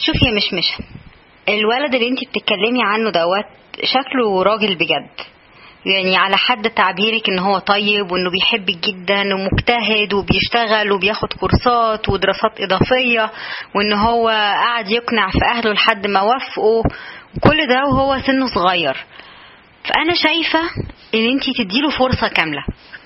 شوفي يا مشمشة الولد اللي انت بتتكلمي عنه دوت شكله راجل بجد يعني على حد تعبيرك ان هو طيب وانه بيحبك جدا ومجتهد وبيشتغل وبياخد كورسات ودراسات اضافية وان هو قاعد يقنع في اهله لحد ما وافقوا وكل ده وهو سنه صغير فانا شايفة ان انت تديله فرصة كاملة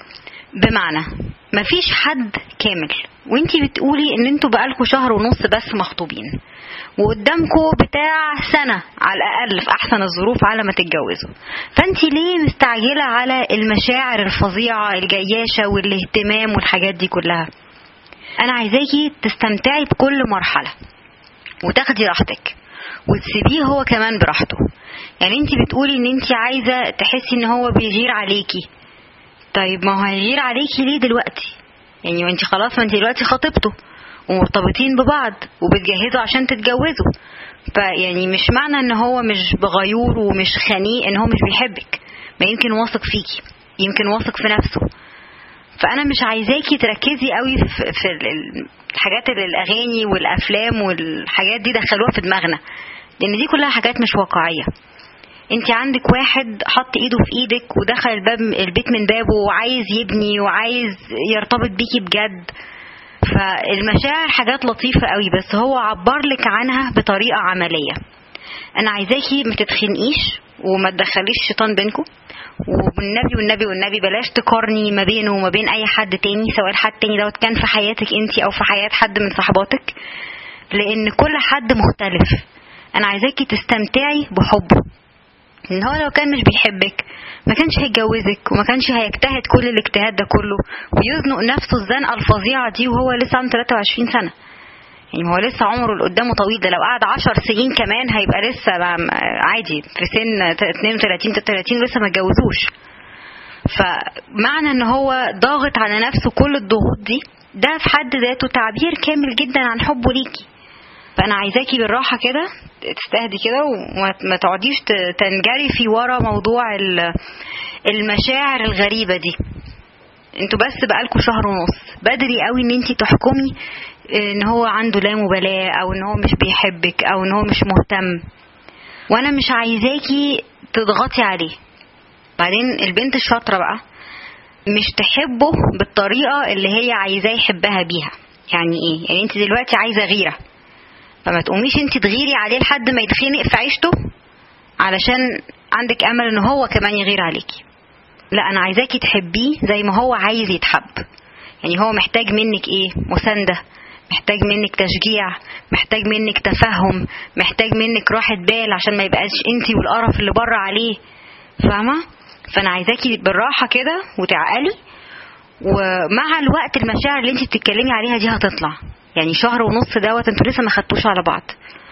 بمعنى مفيش حد كامل وانتي بتقولي ان انتوا بقالكوا شهر ونص بس مخطوبين وقدامكوا بتاع سنة على الأقل في أحسن الظروف على ما تتجوزوا فانتي ليه مستعجلة على المشاعر الفظيعة الجياشة والاهتمام والحاجات دي كلها أنا عايزاكي تستمتعي بكل مرحلة وتاخدي راحتك وتسيبيه هو كمان براحته يعني انتي بتقولي ان انتي عايزة تحسي ان هو بيغير عليكي طيب ما هو هيغير عليكي ليه دلوقتي يعني ما انت خلاص ما انت دلوقتي خطيبته ومرتبطين ببعض وبتجهزوا عشان تتجوزوا فيعني مش معنى ان هو مش بغيور ومش خنيق ان هو مش بيحبك ما يمكن واثق فيكي يمكن واثق في نفسه فانا مش عايزاكي تركزي قوي في, في الحاجات اللي الاغاني والافلام والحاجات دي دخلوها في دماغنا لان دي كلها حاجات مش واقعيه انت عندك واحد حط ايده في ايدك ودخل الباب البيت من بابه وعايز يبني وعايز يرتبط بيكي بجد فالمشاعر حاجات لطيفة قوي بس هو عبر لك عنها بطريقة عملية انا عايزاكي ما تتخنقيش وما تدخليش الشيطان بينكم والنبي والنبي والنبي بلاش تقارني ما بينه وما بين اي حد تاني سواء الحد تاني دوت كان في حياتك انت او في حياة حد من صحباتك لان كل حد مختلف انا عايزاكي تستمتعي بحبه ان هو لو كان مش بيحبك ما كانش هيتجوزك وما كانش هيجتهد كل الاجتهاد ده كله ويزنق نفسه الزنقه الفظيعه دي وهو لسه عنده 23 سنه يعني هو لسه عمره اللي قدامه طويل ده لو قعد 10 سنين كمان هيبقى لسه عادي في سن 32 33 لسه ما اتجوزوش فمعنى ان هو ضاغط على نفسه كل الضغوط دي ده في حد ذاته تعبير كامل جدا عن حبه ليكي فانا عايزاكي بالراحه كده تستهدي كده وما تقعديش تنجري في ورا موضوع المشاعر الغريبه دي انتوا بس بقالكوا شهر ونص بدري قوي ان انت تحكمي ان هو عنده لا مبالاه او ان هو مش بيحبك او ان هو مش مهتم وانا مش عايزاكي تضغطي عليه بعدين البنت الشاطره بقى مش تحبه بالطريقه اللي هي عايزاه يحبها بيها يعني ايه يعني انت دلوقتي عايزه غيره فما تقوميش انت تغيري عليه لحد ما يتخنق في عيشته علشان عندك امل ان هو كمان يغير عليكي لا انا عايزاكي تحبيه زي ما هو عايز يتحب يعني هو محتاج منك ايه مسانده محتاج منك تشجيع محتاج منك تفهم محتاج منك راحة بال عشان ما يبقاش انتي والقرف اللي بره عليه فاهمة فانا عايزاكي بالراحة كده وتعقلي ومع الوقت المشاعر اللي انت بتتكلمي عليها دي هتطلع يعني شهر ونص دوت انتوا لسه ما خدتوش على بعض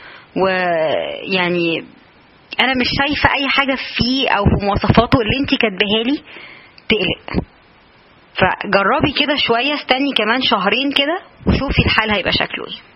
ويعني انا مش شايفه اي حاجه فيه او في مواصفاته اللي انت كاتباها لي تقلق فجربي كده شويه استني كمان شهرين كده وشوفي الحال هيبقى شكله ايه